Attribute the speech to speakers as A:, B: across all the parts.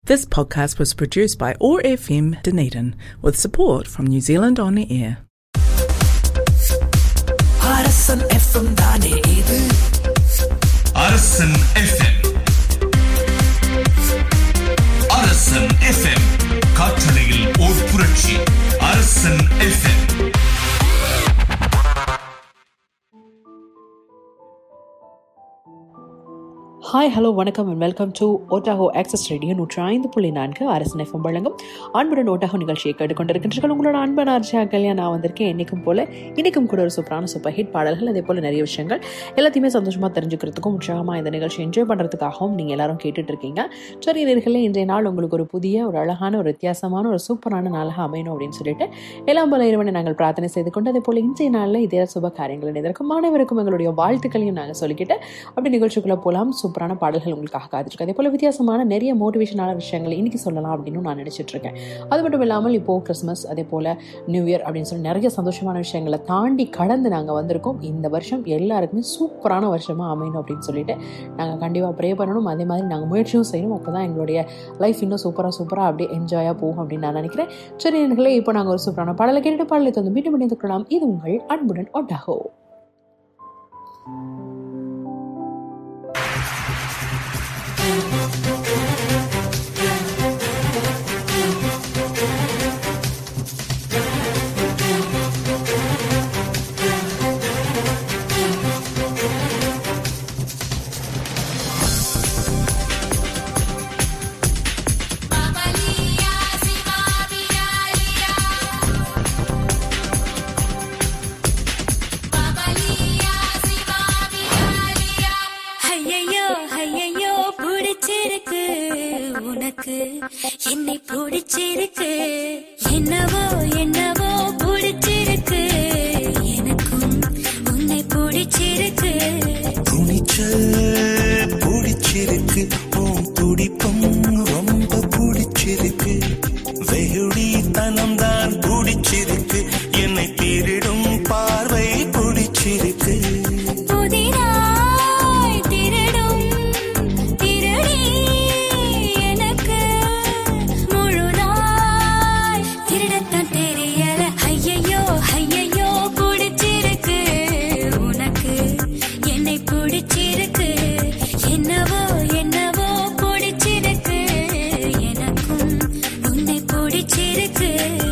A: This podcast was produced by ORFM Dunedin with support from New Zealand On Air.
B: Arasan FM தானே இது
C: அரசன் FM அரசன் FM காற்றலையில் ஓர் புரட்சி அரசன் எஃப்எம்
D: ஹாய் ஹலோ வணக்கம் and welcome to Otago access radio நூற்றி ஐந்து புள்ளி நான்கு அரசன் எஃப்எம் வழங்கும் அன்புடன் ஓட்டாகோ நிகழ்ச்சியை கேட்டுக்கொண்டிருக்கின்றீர்கள் உங்களோட அன்பான அர்ஜா கல்யாண் நான் வந்திருக்கேன் என்னைக்கும் போல இன்னைக்கும் கூட ஒரு சூப்பரான சூப்பர் ஹிட் பாடல்கள் அதே போல நிறைய விஷயங்கள் எல்லாத்தையுமே சந்தோஷமா தெரிஞ்சுக்கிறதுக்கும் உற்சாகமாக இந்த நிகழ்ச்சி என்ஜாய் பண்ணுறதுக்காகவும் நீங்கள் எல்லாரும் கேட்டுட்டு இருக்கீங்க சரி நேர்களே இன்றைய நாள் உங்களுக்கு ஒரு புதிய ஒரு அழகான ஒரு வித்தியாசமான ஒரு சூப்பரான நாளாக அமையணும் அப்படின்னு சொல்லிட்டு எல்லாம் போல இறைவனை நாங்கள் பிரார்த்தனை செய்து கொண்டு அதே போல இன்றைய நாளில் இதே சுப காரியங்கள் இதற்கும் மாணவருக்கும் எங்களுடைய வாழ்த்துக்களையும் நாங்கள் சொல்லிக்கிட்டு அப்படி நிகழ்ச்சிக்குள்ள போகலாம் சூப்பரான பாடல்கள் உங்களுக்காக காத்துருக்கு அதே போல வித்தியாசமான நிறைய மோட்டிவேஷனான விஷயங்கள் இன்னைக்கு சொல்லலாம் அப்படின்னு நான் நினைச்சிட்டு இருக்கேன் அது மட்டும் இல்லாமல் இப்போ கிறிஸ்மஸ் அதே போல நியூ இயர் அப்படின்னு சொல்லி நிறைய சந்தோஷமான விஷயங்களை தாண்டி கடந்து நாங்கள் வந்திருக்கோம் இந்த வருஷம் எல்லாருக்குமே சூப்பரான வருஷமா அமையணும் அப்படின்னு சொல்லிட்டு நாங்கள் கண்டிப்பாக ப்ரே பண்ணணும் அதே மாதிரி நாங்கள் முயற்சியும் செய்யணும் அப்போ தான் எங்களுடைய லைஃப் இன்னும் சூப்பராக சூப்பராக அப்படியே என்ஜாயாக போகும் அப்படின்னு நான் நினைக்கிறேன் சரி எங்களே இப்போ நாங்கள் ஒரு சூப்பரான பாடலை கேட்டுட்டு பாடலை தந்து மீண்டும் இணைந்து கொள்ளலாம் இது உங்கள் அன்புடன் ஒட்டாகோ
E: ஐயையோ ஐயையோ பிடிச்சிருக்கு உனக்கு என்னை பிடிச்சிருக்கு என்னவோ என்னவோ பிடிச்சிருக்கு எனக்கும் உன்னை பிடிச்சிருக்கு
B: துணிச்சல் பிடிச்சிருக்கு உன் துடிப்பும் ரொம்ப பிடிச்சிருக்கு வெகுடித்தனம் தான் பிடிச்சிருக்கு என்னை திருடும் பார்வை பிடிச்சிருக்கு
E: புதிராய் திருடும் திருடி எனக்கு முழுதாய் திருடத்தான் தெரியல ஐயையோ ஐயையோ பிடிச்சிருக்கு உனக்கு என்னை பிடிச்சிருக்கு என்னவோ என்னவோ பிடிச்சிருக்கு எனக்கும் உன்னை பிடிச்சிருக்கு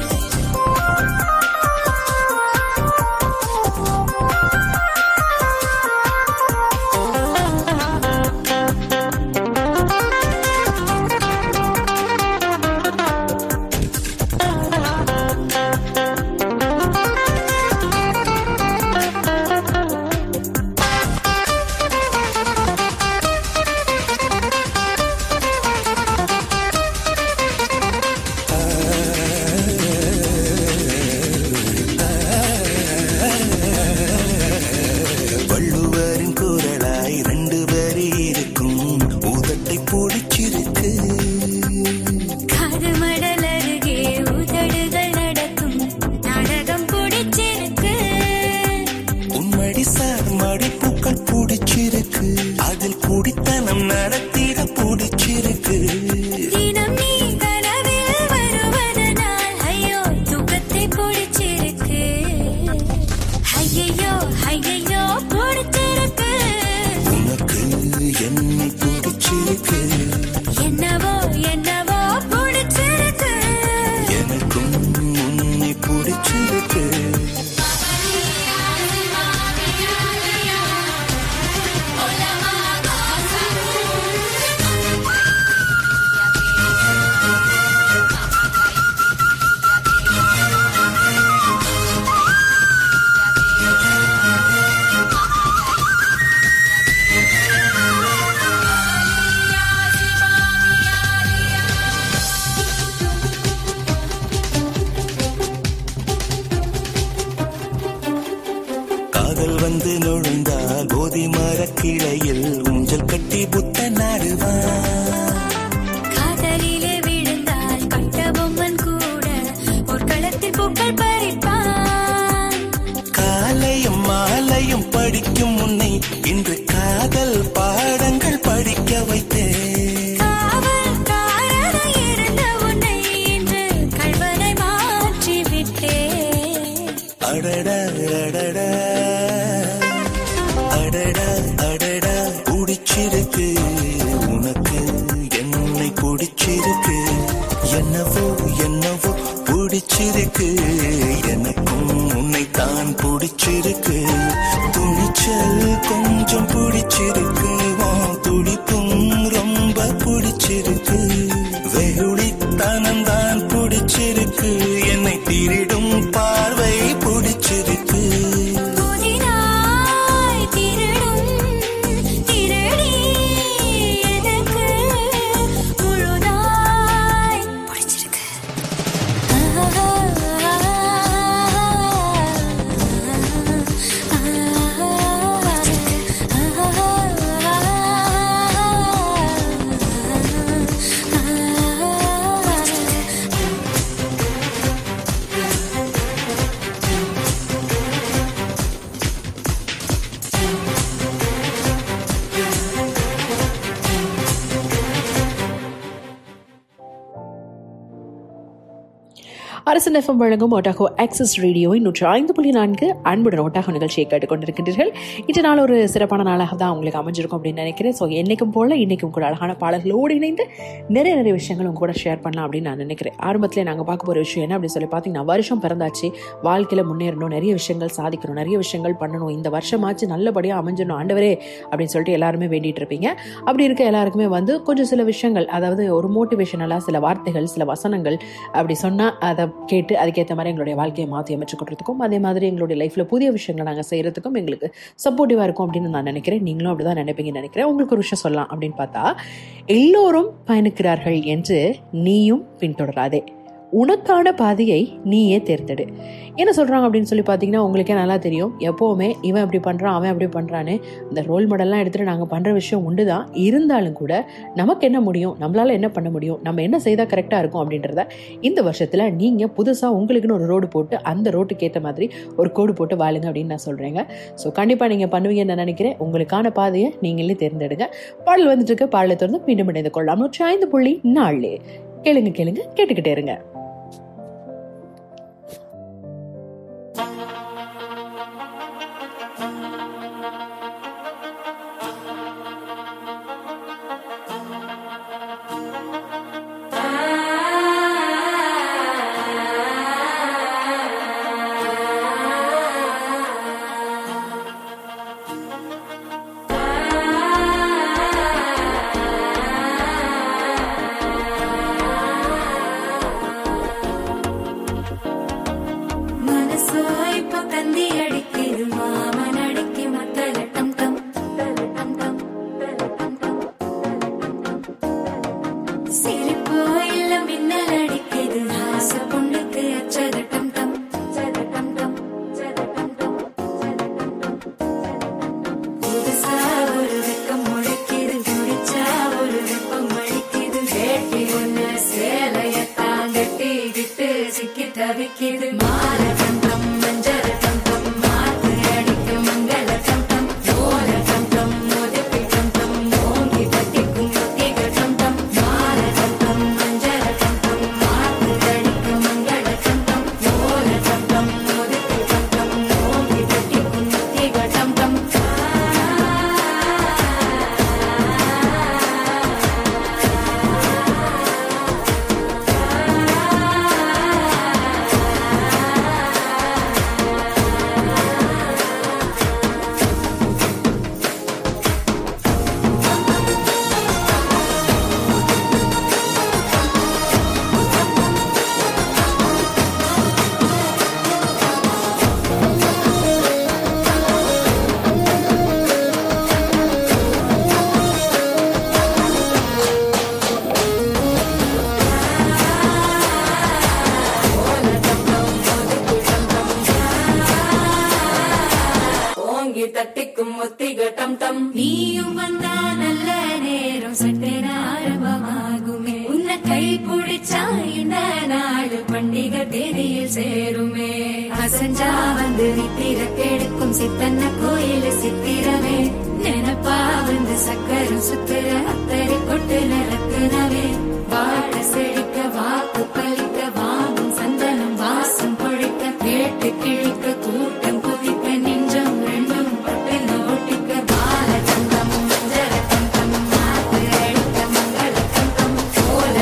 B: வள்ளுவரின் குரலாய் ரெண்டு வரி இருக்கும் உதட்டை பிடிச்சிருக்கு
E: காது மடல் அருகே உதடுகள் நடக்கும் நாடகம் பிடிச்சிருக்கு
B: உன்மடி சார் மடிப்பூக்கள் பிடிச்சிருக்கு அதில் குடித்தனம் நடத்திட பிடிச்சிருக்கு
E: தினம் நீ கனவில் வருவதனால் ஐயோ தூக்கத்தை பிடிச்சிருக்கு ஐயையோ ஐயையோ பிடிச்சிருக்கு
B: உனக்கு என்னை பிடிச்சிருக்கு
E: என்னவோ என்னவோ பிடிச்சிருக்கு
B: எனக்கும் உன்னை பிடிச்சிருக்கு காதல் வந்து நுழைந்தால் போதி மரக்கிளையில் ஊஞ்சல் கட்டி புத்த நாடுவான்
E: காதலிலே விழுந்தால் கட்ட பொம்மன் கூட பொற்களத்தில் பூக்கள் பறிப்பான்
B: காலையும் மாலையும் படிக்கும் முன்னை இன்று காதல் பாடங்கள் படிக்க வைத்தேன்
E: காவல்காரனை
B: பிடிச்சிருக்கு என்னவோ என்னவோ பிடிச்சிருக்கு எனக்கும் உன்னைத்தான் பிடிச்சிருக்கு துணிச்சல் கொஞ்சம் பிடிச்சிருக்கு உன் துடிப்பும் ரொம்ப பிடிச்சிருக்கு வெகுளித்தனம் தான் பிடிச்சிருக்கு என்னை திருடும் பார்வை பிடிச்சிருக்கு
E: புதிதாய் திருடும் திருடி எனக்கு முழுதாய் பிடிச்சிருக்கு
D: அரசன் எஃப்எம் வழங்கும் ஒட்டாகோ ஆக்சஸ் ரேடியோவை நூற்று ஐந்து புள்ளி நான்கு அன்புடன் ஒட்டாகோ நிகழ்ச்சியை கேட்டுக்கொண்டிருக்கின்றீர்கள் இன்று நாள் ஒரு சிறப்பான நாளாக தான் உங்களுக்கு அமைஞ்சிருக்கும் அப்படின்னு நினைக்கிறேன் ஸோ என்னைக்கும் போல இன்னைக்கும் கூட அழகான பாடல்களோடு இணைந்து நிறைய நிறைய விஷயங்கள் உங்க கூட ஷேர் பண்ணலாம் அப்படின்னு நான் நினைக்கிறேன் ஆரம்பத்தில் நாங்கள் பார்க்க போகிற விஷயம் என்ன அப்படின்னு சொல்லி பார்த்தீங்கன்னா வருஷம் பிறந்தாச்சு வாழ்க்கையில் முன்னேறணும் நிறைய விஷயங்கள் சாதிக்கணும் நிறைய விஷயங்கள் பண்ணணும் இந்த வருஷமாச்சு நல்லபடியாக அமைஞ்சிடணும் ஆண்டவரே அப்படின்னு சொல்லிட்டு எல்லாருமே வேண்டிட்டு இருப்பீங்க அப்படி இருக்க எல்லாருக்குமே வந்து கொஞ்சம் சில விஷயங்கள் அதாவது ஒரு மோட்டிவேஷனலாக சில வார்த்தைகள் சில வசனங்கள் அப்படி சொன்னால் அதை கேட்டு அதுக்கேற்ற மாதிரி எங்களுடைய வாழ்க்கையை மாற்றி அமைச்சு கொடுறதுக்கும் அதே மாதிரி எங்களுடைய லைஃப்பில் புதிய விஷயங்களை நாங்கள் செய்கிறதுக்கும் எங்களுக்கு சப்போர்ட்டிவாக இருக்கும் அப்படின்னு நான் நினைக்கிறேன் நீங்களும் அப்படி தான் நினைப்பீங்கன்னு நினைக்கிறேன் உங்களுக்கு ஒரு விஷயம் சொல்லலாம் அப்படின்னு பார்த்தா எல்லோரும் பயணிக்கிறார்கள் என்று நீயும் பின்தொடராதே உனக்கான பாதையை நீயே தேர்ந்தெடு என்ன சொல்கிறாங்க அப்படின்னு சொல்லி பார்த்தீங்கன்னா உங்களுக்கே நல்லா தெரியும் எப்போவுமே இவன் இப்படி பண்ணுறான் அவன் அப்படி பண்ணுறான்னு இந்த ரோல் மாடல்லாம் எடுத்துகிட்டு நாங்கள் பண்ணுற விஷயம் உண்டு தான் இருந்தாலும் கூட நமக்கு என்ன முடியும் நம்மளால் என்ன பண்ண முடியும் நம்ம என்ன செய்தால் கரெக்டாக இருக்கும் அப்படின்றத இந்த வருஷத்தில் நீங்கள் புதுசாக உங்களுக்குன்னு ஒரு ரோடு போட்டு அந்த ரோட்டுக்கு ஏற்ற மாதிரி ஒரு கோடு போட்டு வாழுங்க அப்படின்னு நான் சொல்கிறேங்க ஸோ கண்டிப்பாக நீங்கள் பண்ணுவீங்கன்னு நான் நினைக்கிறேன் உங்களுக்கான பாதையை நீங்களே தேர்ந்தெடுங்க பாடல் வந்துட்டு இருக்க பாடலை தொடர்ந்து மீண்டும் இணைந்து கொள்ளலாம் நூற்றி ஐந்து புள்ளி நாலு கேளுங்க கேளுங்க கேட்டுக்கிட்டே இருங்க
E: மனசோ இப்போ தந்தி அடிக்குது மாமன் அடிக்கு மத்தல டம் டம் டம் டம் டம் டம் சிரிப்போ இல்ல மின்னல் அடிக்குது ஆச பொண்ணுக்கு அச்சத டம் டம் சத டம் டம் சத டம் டம் புதுசா ஒரு வெக்கம் முளைக்குது குடிச்சா ஒரு வெப்பம் அடிக்குது வேட்டி ஒண்ணு சேலையத்தான் கட்டிக்கிட்டு சிக்கி தவிக்குது மால டம் டம் மஞ்சள் டம் டம் மாத்து அடிக்க மங்கள டம் டம் ஓல டம் டம் மோதிப்பி டம் டம் ஓங்கி தட்டிக்கும் முத்திக டம் டம் மால டம் டம் மஞ்சள் டம் டம் மாத்து அடிக்க மங்கள டம் டம் ஓல டம் டம் மோதிப்பி டம் டம் ஓங்கி தட்டிக்கும் முத்திக டம் டம் ஓங்கி தட்டிக்கும் முத்திக டம் டம் நீயும் வந்தா நல்ல நேரம் சட்டென ஆரம்பமாகுமே உன்னை கை பிடிச்சா இந்த நாடு பண்டிகை தேதியில் சேருமே அசஞ்சா வந்து நித்திர கெடுக்கும் சித்தன்ன கோயில் சித்திரமே நினப்பா வந்து சக்கரம் சுத்துற அத்தரை கொட்டு நடக்குனவே வாழ செழிக்க வாக்கு பலிக்க வாங்கும் சந்தனம் வாசம் பொழிக்க கேட்டு கிழிக்க கூட்டம் குதிக்க நெஞ்சம் ரெண்டும் பட்டுன்னு ஒட்டிக்க பால தங்கம் மஞ்சள தங்கம் மாத்து அடிக்க மங்கள தங்கம் கோல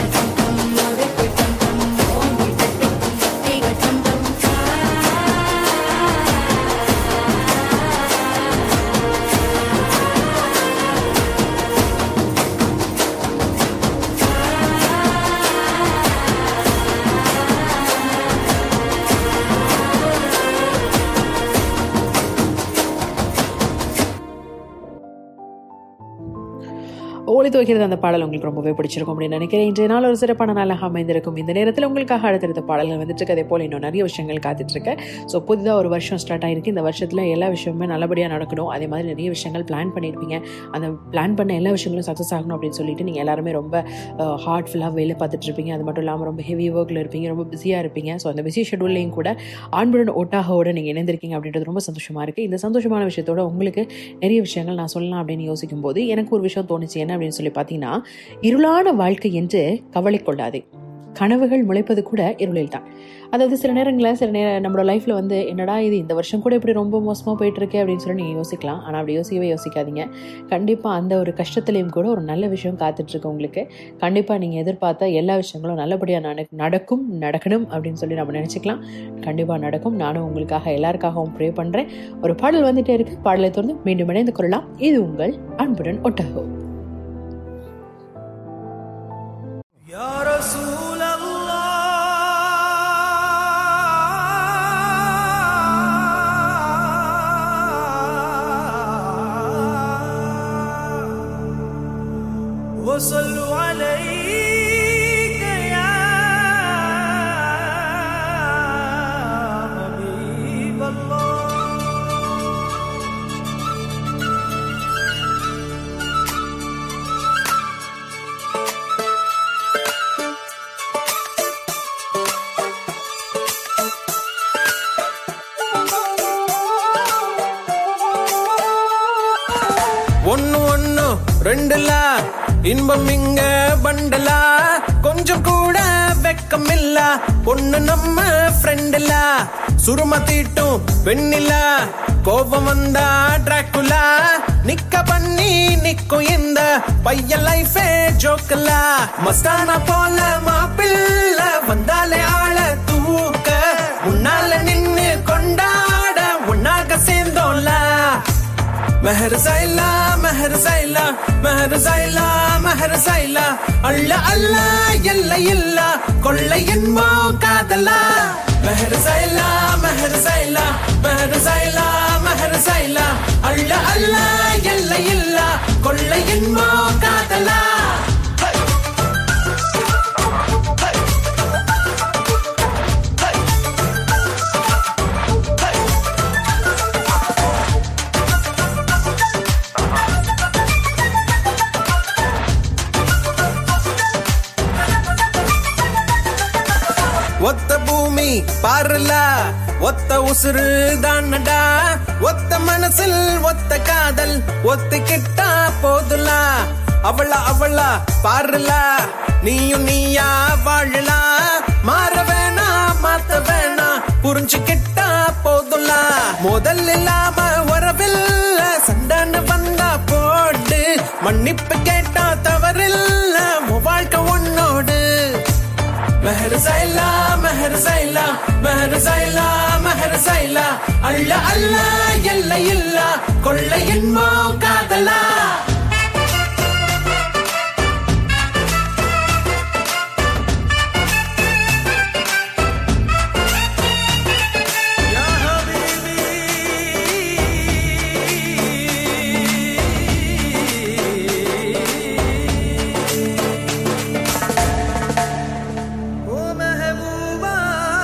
D: ஒழித்து வைக்கிறது அந்த பாடல் உங்களுக்கு ரொம்பவே பிடிச்சிருக்கும் அப்படின்னு நினைக்கிறேன் இன்றைய நாள் ஒரு சிறப்பான நாளாக அமைந்திருக்கும் இந்த நேரத்தில் உங்களுக்காக அடுத்தடுத்த பாடல்கள் வந்துட்டு இருக்கு அதே போல் இன்னும் நிறைய விஷயங்கள் காத்துட்டு இருக்கு ஸோ புதிதாக ஒரு வருஷம் ஸ்டார்ட் ஆயிருக்கு இந்த வருஷத்தில் எல்லா விஷயமுமே நல்லபடியாக நடக்கணும் அதே மாதிரி நிறைய விஷயங்கள் பிளான் பண்ணியிருப்பீங்க அந்த பிளான் பண்ண எல்லா விஷயங்களும் சக்ஸஸ் ஆகணும் அப்படின்னு சொல்லிட்டு நீங்கள் எல்லாருமே ரொம்ப ஹார்ட்ஃபுல்லாக வேலை பார்த்துட்டு இருப்பீங்க அது மட்டும் இல்லாமல் ரொம்ப ஹெவி ஒர்க்கில் இருப்பீங்க ரொம்ப பிஸியாக இருப்பீங்க ஸோ அந்த பிஸி ஷெடியூல்லையும் கூட ஆண்புடன் ஒட்டாகோட நீங்கள் இணைந்திருக்கீங்க அப்படின்றது ரொம்ப சந்தோஷமாக இருக்குது இந்த சந்தோஷமான விஷயத்தோட உங்களுக்கு நிறைய விஷயங்கள் நான் சொல்லலாம் அப்படின்னு யோசிக்கும் போது எனக்கு ஒரு விஷயம் தோணுச்சு என்ன அப்படின்னு சொல்லி பார்த்தீங்கன்னா இருளான வாழ்க்கை என்று கவலை கொள்ளாதே கனவுகள் முளைப்பது கூட இருளில் தான் அதாவது சில நேரங்களில் சில நேரம் நம்மளோட லைஃப்பில் வந்து என்னடா இது இந்த வருஷம் கூட இப்படி ரொம்ப மோசமாக போயிட்டு இருக்கு அப்படின்னு சொல்லி நீங்கள் யோசிக்கலாம் ஆனால் அப்படி யோசிக்கவே யோசிக்காதீங்க கண்டிப்பாக அந்த ஒரு கஷ்டத்துலேயும் கூட ஒரு நல்ல விஷயம் காத்துட்ருக்கு உங்களுக்கு கண்டிப்பாக நீங்கள் எதிர்பார்த்த எல்லா விஷயங்களும் நல்லபடியாக நட நடக்கும் நடக்கணும் அப்படின்னு சொல்லி நம்ம நினச்சிக்கலாம் கண்டிப்பாக நடக்கும் நானும் உங்களுக்காக எல்லாருக்காகவும் ப்ரே பண்ணுறேன் ஒரு பாடல் வந்துட்டே இருக்கு பாடலை தொடர்ந்து மீண்டும் இணைந்து கொள்ளலாம் இது உங்கள் அன்புடன் ஒட்டகோ
B: يا رسول الله وصلوا عليك يا حبيب الله ஒன்னு ஒன்னு ரெண்டுல இன்பம் இங்க பண்டலா கொஞ்சம் கூட வெக்கம் இல்ல பொண்ணு நம்ம ஃப்ரெண்டுல சுரும தீட்டும் வெண்ணில கோபம் வந்தா டிராக்குலா நிக்க பண்ணி நிக்கும் இந்த பையன் லைஃபே ஜோக்கல மஸ்தானா போல மாப்பிள்ள வந்தாலே ஆள தூக்க முன்னால நின்னு கொண்டாட உன்னாக சேர்ந்தோம்ல மெஹர் சைலா மெஹர் சைலா மெஹர் சைலா மெஹர் சைலா அள்ள அல்ல எல்லை இல்ல கொள்ளை என்போ காதலா மெஹர் சைலா மெஹர் சைலா மெஹர் சைலா மெஹர் சைலா அள்ள அல்ல எல்லை இல்ல கொள்ளை என்போ காதலா ஒத்த பூமி பாருல ஒத்த உசுறு தானடா ஒத்த மனசில் ஒத்த காதல் ஒத்திக்கிட்டா போதுலா அவளா அவளா பாருல நீயும் நீயா வாழலாம் மாற வேணா மாத்த வேணா புரிஞ்சுக்கிட்டா போதுலா முதல் இல்லாம உறவில்ல சண்டான வந்தா போடு மன்னிப்பு கேட்டா தவறில்ல உன் வாழ்க்கை உன்னோடு மெஹர் சைலா மெஹர் சைலா மெஹர் சைலா மெஹர் சைலா அள்ள அல்ல எல்லை இல்ல கொள்ளை என்போ காதலா يا حبيبي ومهبوبا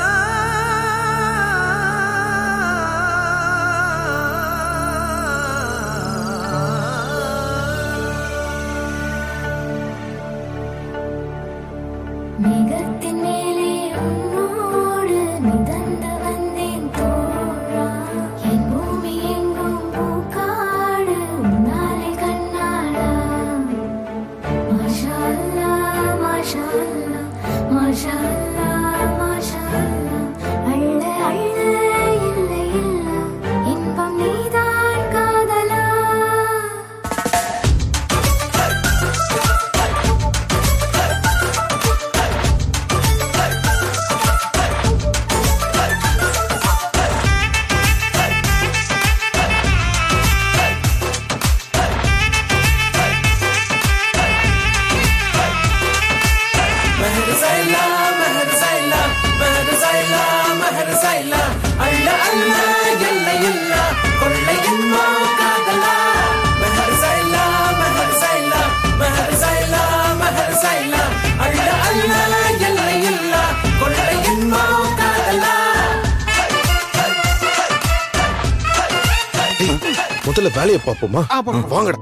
E: மேகத்தின் மேலே உன்னோடு மிதந்து வந்தேன் தோழா என் பூமி எங்கும் பூக்காடு உன்னாலே கண்ணாடா மாஷா அல்லாஹ், மாஷா அல்லாஹ், மாஷா அல்லாஹ், மாஷா அல்லாஹ். அள்ள அள்ள இல்லை இல்ல இன்பம் நீதான் காதலா
B: مهر زيلا مهر زيلا مهر زيلا مهر زيلا அள்ள அல்ல எல்லை இல்ல கொள்ளை என்போ காதலா மெஹர் சைலா மெஹர் சைலா மெஹர்
F: முதல்ல வேலையை பார்ப்போமா வாங்கடா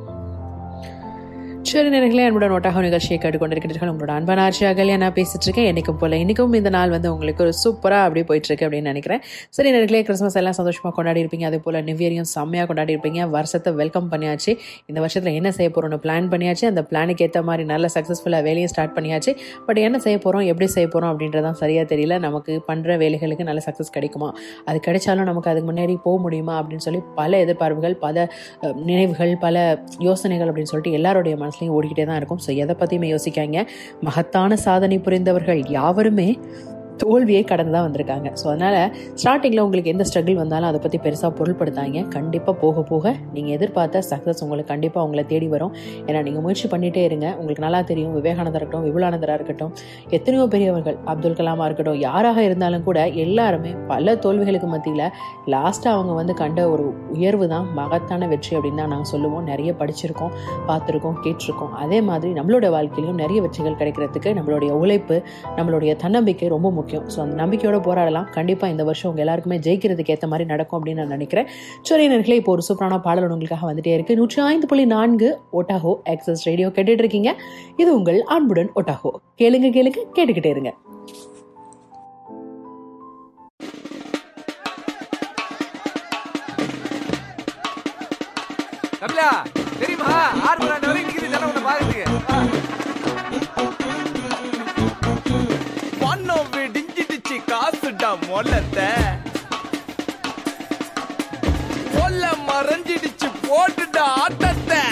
D: சரி நேர்களே அன்புடன் ஒட்டாக நிகழ்ச்சியை கேட்டுக்கொண்டிருக்கிறீர்கள் உங்களோட அன்பான ஆட்சி அகல்யா நான் பேசிட்டு இருக்கேன் என்னைக்கும் போல இன்னைக்கும் இந்த நாள் வந்து உங்களுக்கு ஒரு சூப்பராக அப்படியே போயிட்டு இருக்கு அப்படின்னு நினைக்கிறேன் சரி நேர்களே கிறிஸ்மஸ் எல்லாம் சந்தோஷமாக கொண்டாடி இருப்பீங்க அதே போல நியூ இயரையும் செம்மையாக கொண்டாடி இருப்பீங்க வருஷத்தை வெல்கம் பண்ணியாச்சு இந்த வருஷத்தில் என்ன செய்ய போறோம்னு பிளான் பண்ணியாச்சு அந்த பிளானுக்கு ஏற்ற மாதிரி நல்ல சக்ஸஸ்ஃபுல்லாக வேலையும் ஸ்டார்ட் பண்ணியாச்சு பட் என்ன செய்ய போறோம் எப்படி செய்ய போறோம் அப்படின்றதான் சரியா தெரியல நமக்கு பண்ற வேலைகளுக்கு நல்ல சக்ஸஸ் கிடைக்குமா அது கிடைச்சாலும் நமக்கு அதுக்கு முன்னேறி போக முடியுமா அப்படின்னு சொல்லி பல எதிர்பார்ப்புகள் பல அஹ், நினைவுகள் பல யோசனைகள் அப்படின்னு சொல்லிட்டு எல்லாருடைய மனசுலையும் ஓடிக்கிட்டே தான் இருக்கும் ஸோ எதை பற்றியுமே யோசிக்காங்க மகத்தான சாதனை புரிந்தவர்கள் யாவருமே தோல்வியை கடந்து தான் வந்திருக்காங்க ஸோ அதனால் ஸ்டார்டிங்கில் உங்களுக்கு எந்த ஸ்ட்ரகிள் வந்தாலும் அதை பற்றி பெருசாக பொருள்படுத்தாங்க கண்டிப்பாக போக போக நீங்கள் எதிர்பார்த்த சக்ஸஸ் உங்களுக்கு கண்டிப்பாக உங்களை தேடி வரும் ஏன்னா நீங்கள் முயற்சி பண்ணிகிட்டே இருங்க உங்களுக்கு நல்லா தெரியும் விவேகானந்தராக இருக்கட்டும் விபுலானந்தராக இருக்கட்டும் எத்தனையோ பெரியவர்கள் அப்துல் கலாமாக இருக்கட்டும் யாராக இருந்தாலும் கூட எல்லாருமே பல தோல்விகளுக்கு மத்தியில் லாஸ்ட்டாக அவங்க வந்து கண்ட ஒரு உயர்வு தான் மகத்தான வெற்றி அப்படின்னு தான் நாங்கள் சொல்லுவோம் நிறைய படிச்சிருக்கோம் பார்த்துருக்கோம் கேட்டிருக்கோம் அதே மாதிரி நம்மளோட வாழ்க்கையிலும் நிறைய வெற்றிகள் கிடைக்கிறதுக்கு நம்மளுடைய உழைப்பு நம்மளுடைய தன்னம்பிக்கை ரொம்ப முக்கியம் ஸோ அந்த நம்பிக்கையோட போராடலாம் கண்டிப்பாக இந்த வருஷம் உங்கள் எல்லாருக்குமே ஜெயிக்கிறதுக்கு ஏற்ற மாதிரி நடக்கும் அப்படின்னு நான் நினைக்கிறேன் சரி நேர்களே இப்போ ஒரு சூப்பரான பாடல் உங்களுக்காக வந்துட்டே இருக்கு நூற்றி ஐந்து புள்ளி நான்கு ஒட்டாஹோ எக்ஸஸ் ரேடியோ கேட்டுட்டு இருக்கீங்க இது உங்கள் அன்புடன் ஒட்டாஹோ கேளுங்க கேளுங்க கேட்டுக்கிட்டே இருங்க
G: கபிலா தெரியுமா ஆறு மணி நேரம் வரைக்கும் நிக்குது ஜனம் உன்னை பாக்குறதுக்கு பணம் விடிஞ்சிடுச்சு காசுடா மொல்லத்த கொல்ல மறைஞ்சிடுச்சு போட்டுடா ஆட்டத்தை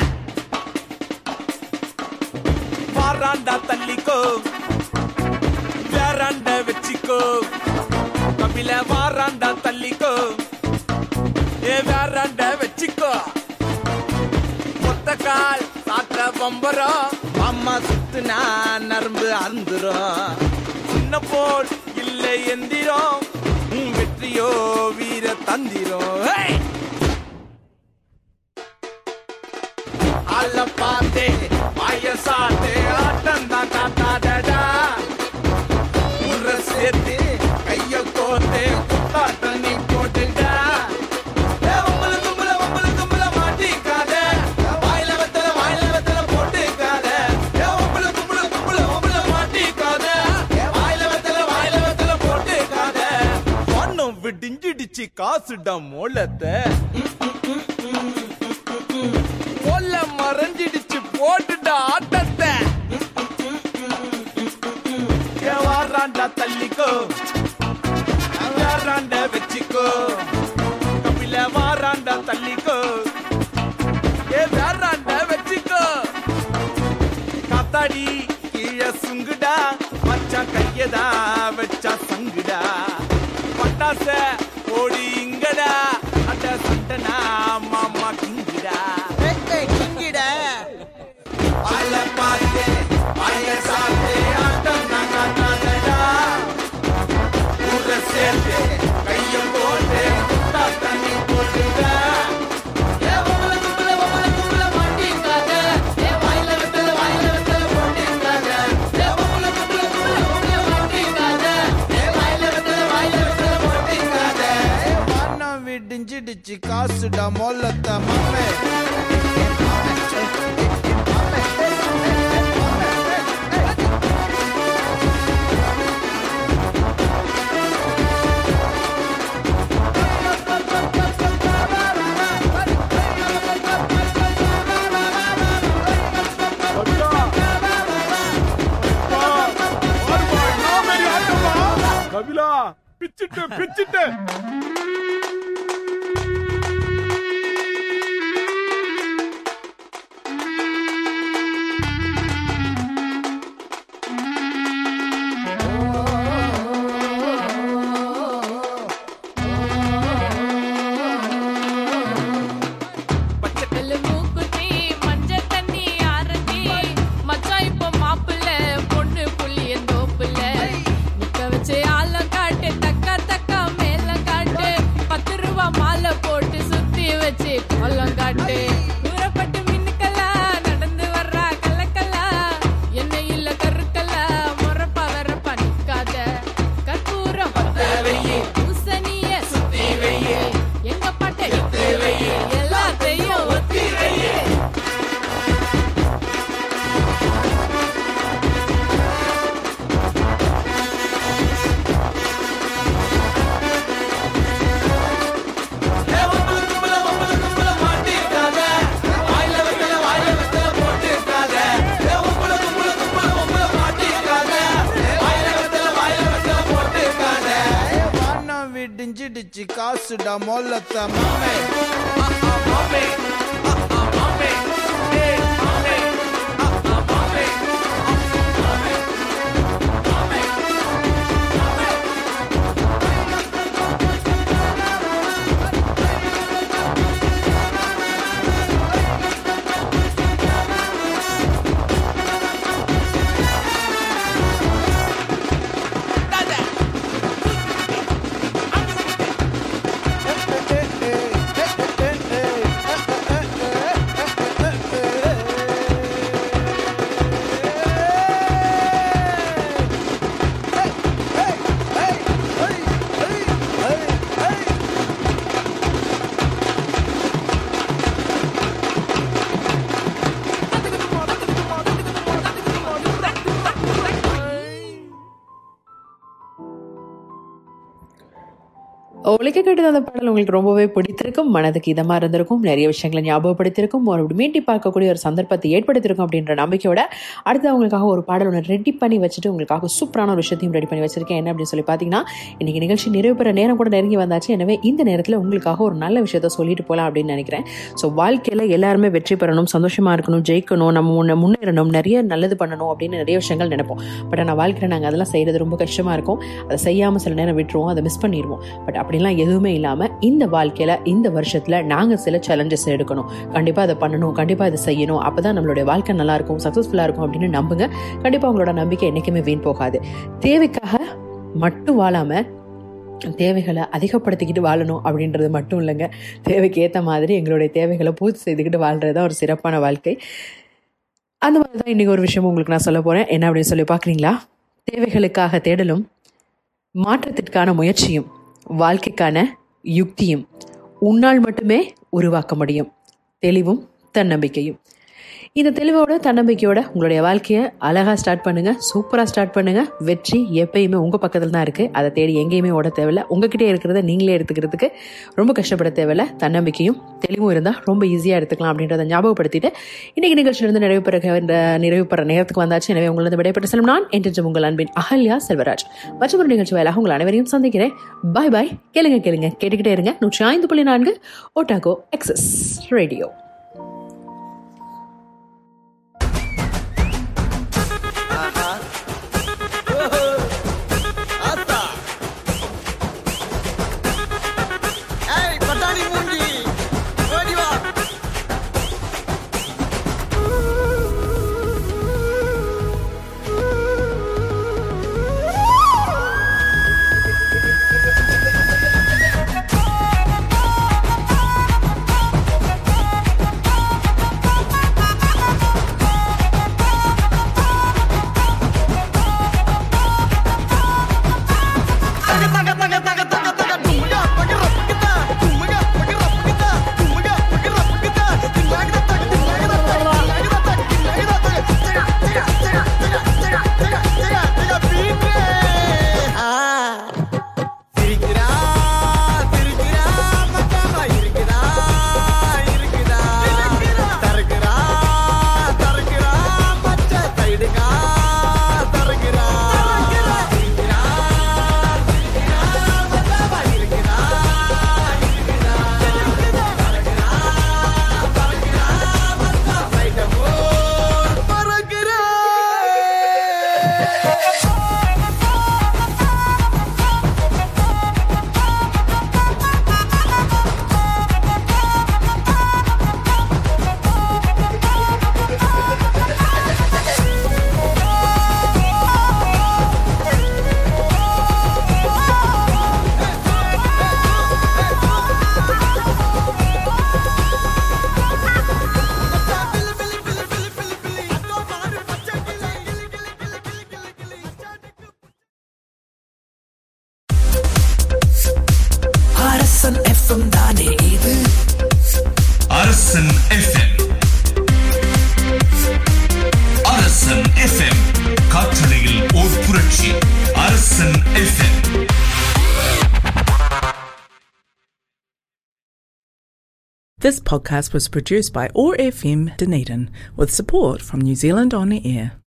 G: வாராண்டா தள்ளிக்கோ வேறாண்ட வச்சுக்கோ கபில வாராண்டா தள்ளிக்கோ ஏ வேறாண்ட வச்சுக்கோ மொத்த கால் சாத்த பம்பரம் அம்மா சுத்துனா நரம்பு அறுந்துரும் சின்ன போல் இல்லை எந்திரம் உன் வெற்றியோ வீர தந்திரம் ஹே! ஆள பார்த்தே வயசாட்டே ஆட்டம் தான் காட்டாதடா உர சேர்த்து கைய கோத்தே குத்தாட்டம் நீ போட்டுடா ஏ, உம்புல தும்புல, உம்புல தும்புல மாட்டிக்காத. வாயில வெத்தல, வாயில வெத்தல போட்டுக்காத. ஏ, உம்புல தும்புல, தும்புல, உம்புல மாட்டிக்காத. வாயில வெத்தல, வாயில வெத்தல போட்டுக்காத. பணம் விடிஞ்சிடுச்சு காசுடா மோளத்தை கொல்ல மறைஞ்சிடுச்சு போட்டுடா ஆட்டத்தை ஏ, வாராண்டா தள்ளிக்கோ வாராண்ட வச்சுக்கோ கபில வாராண்டா தள்ளிக்கோ ஏ வேறாண்ட வச்சுக்கோ காத்தாடி கீழே சுங்குடா மச்சான் கையதா வச்சா சங்குடா பட்டாச ஓடி இங்கடா அட சண்டனா மாமா கிங்குடா கிங்கிடா ஆள பாத்து ஆய சாத்து ஆட்டம் நான் காட்டாதடா ஊர சேர்த்து கைய போட்டு குத்தா தண்ணி போட்டுட ஏ ஒவ்வொரு கும்பல ஒவ்வொரு கும்பல மாட்டிக்காத ஏ வாயில வெத்தல வாயில வெத்தல போட்டிக்காத ஏ ஒவ்வொரு கும்பல கும்பல கும்பல மாட்டிக்காத ஏ வாயில வெத்தல வாயில வெத்தல போட்டிக்காத வானம் விடிஞ்சிடுச்சு காசுடா மொல்லத்த மாமே
H: கபிலா பிச்சிட்டு பிச்சிட்டு
I: வெள்ளை மூக்குத்தி, மஞ்சள் தண்ணி ஆரத்தி. மச்சான் இப்ப மாப்பிள்ளை, பொண்ணு புளியந்தோப்புல. நிக்க வச்சு ஆளம் காட்டு, தக்கா தக்கா மேளம் காட்டு.
G: வந்துடுச்சு காசுடா மொல்லத்த மாமே ஆ, ஆ, மாமே ஆ, ஆ, மாமே ஏய், மாமே ஆ, ஆ, மாமே
D: ஒழிக்க கேட்டது அந்த பாடல் உங்களுக்கு ரொம்பவே பிடித்திருக்கும் மனதுக்கு இதமா இருந்திருக்கும் நிறைய விஷயங்களை ஞாபகப்படுத்தியிருக்கும் ஒரு மீட்டி பார்க்கக்கூடிய ஒரு சந்தர்ப்பத்தை ஏற்படுத்தியிருக்கும் அப்படின்ற நம்பிக்கையோட அடுத்து உங்களுக்காக ஒரு பாடல் ஒன்று ரெடி பண்ணி வச்சுட்டு உங்களுக்காக சூப்பரான ஒரு விஷயத்தையும் ரெடி பண்ணி வச்சிருக்கேன் என்ன அப்படின்னு சொல்லி பார்த்தீங்கன்னா இன்னைக்கு நிகழ்ச்சி நிறைவு பெற நேரம் கூட நெருங்கி வந்தாச்சு எனவே இந்த நேரத்தில் உங்களுக்காக ஒரு நல்ல விஷயத்த சொல்லிட்டு போகலாம் அப்படின்னு நினைக்கிறேன் ஸோ வாழ்க்கையில் எல்லாருமே வெற்றி பெறணும் சந்தோஷமா இருக்கணும் ஜெயிக்கணும் நம்ம முன்ன முன்னேறணும் நிறைய நல்லது பண்ணணும் அப்படின்னு நிறைய விஷயங்கள் நினைப்போம் பட் ஆனால் வாழ்க்கையில் நாங்கள் அதெல்லாம் செய்கிறது ரொம்ப கஷ்டமாக இருக்கும் அதை செய்யாமல் சில நேரம் விட்டுருவோம் அதை மிஸ் பண்ணிடுவோம் பட் அப்படிலாம் எதுவுமே இல்லாமல் இந்த வாழ்க்கையில் இந்த வருஷத்தில் நாங்கள் சில சேலஞ்சஸ் எடுக்கணும் கண்டிப்பாக அதை பண்ணணும் கண்டிப்பாக அதை செய்யணும் அப்போ தான் நம்மளுடைய வாழ்க்கை நல்லா இருக்கும் சக்ஸஸ்ஃபுல்லாக இருக்கும் அப்படின்னு நம்புங்க கண்டிப்பாக உங்களோட நம்பிக்கை என்றைக்குமே வீண் போகாது தேவைக்காக மட்டும் வாழாமல் தேவைகளை அதிகப்படுத்திக்கிட்டு வாழணும் அப்படின்றது மட்டும் இல்லைங்க தேவைக்கு ஏற்ற மாதிரி எங்களுடைய தேவைகளை பூர்த்தி செய்துக்கிட்டு வாழ்கிறது தான் ஒரு சிறப்பான வாழ்க்கை அந்த மாதிரி தான் இன்றைக்கி ஒரு விஷயம் உங்களுக்கு நான் சொல்ல போகிறேன் என்ன அப்படின்னு சொல்லி பார்க்குறீங்களா தேவைகளுக்காக தேடலும் மாற்றத்திற்கான முயற்சியும் வாழ்க்கைக்கான யுக்தியும் உன்னால் மட்டுமே உருவாக்க முடியும் தெளிவும் தன்னம்பிக்கையும் இந்த தெளிவோட தன்னம்பிக்கையோட உங்களுடைய வாழ்க்கையை அழகாக ஸ்டார்ட் பண்ணுங்க சூப்பராக ஸ்டார்ட் பண்ணுங்க வெற்றி எப்பயுமே உங்கள் பக்கத்தில் தான் இருக்குது அதை தேடி எங்கேயுமே ஓட தேவையில்ல உங்ககிட்டே இருக்கிறத நீங்களே எடுத்துக்கிறதுக்கு ரொம்ப கஷ்டப்பட தேவையில்ல தன்னம்பிக்கையும் தெளிவும் இருந்தால் ரொம்ப ஈஸியாக எடுத்துக்கலாம் அப்படின்றத ஞாபகப்படுத்திட்டு இன்னைக்கு நிகழ்ச்சியிலிருந்து நிறைவு பெற நிறைவு பெற நேரத்துக்கு வந்தாச்சு எனவே உங்களது விடைபெற்ற செல்லும் நான் என்று உங்கள் அன்பின் அகல்யா செல்வராஜ் மற்றும் ஒரு நிகழ்ச்சி வாயிலாக உங்கள் அனைவரையும் சந்திக்கிறேன் பாய் பாய் கேளுங்க கேளுங்க கேட்டுக்கிட்டே இருங்க நூற்றி ஐந்து புள்ளி நான்கு ஓட்டாகோ எக்ஸஸ் ரேடியோ
G: ஆத்தா ஏய் பட்டாணி மூஞ்சி ஓடி வா
B: அரசன் எஃப்எம் தானே இது
C: அரசன் எஃப்எம் அரசன் எஃப்எம் காற்றலையில் ஓர் புரட்சி Arasan FM
A: This podcast was produced by ORFM Dunedin with support from New Zealand On Air.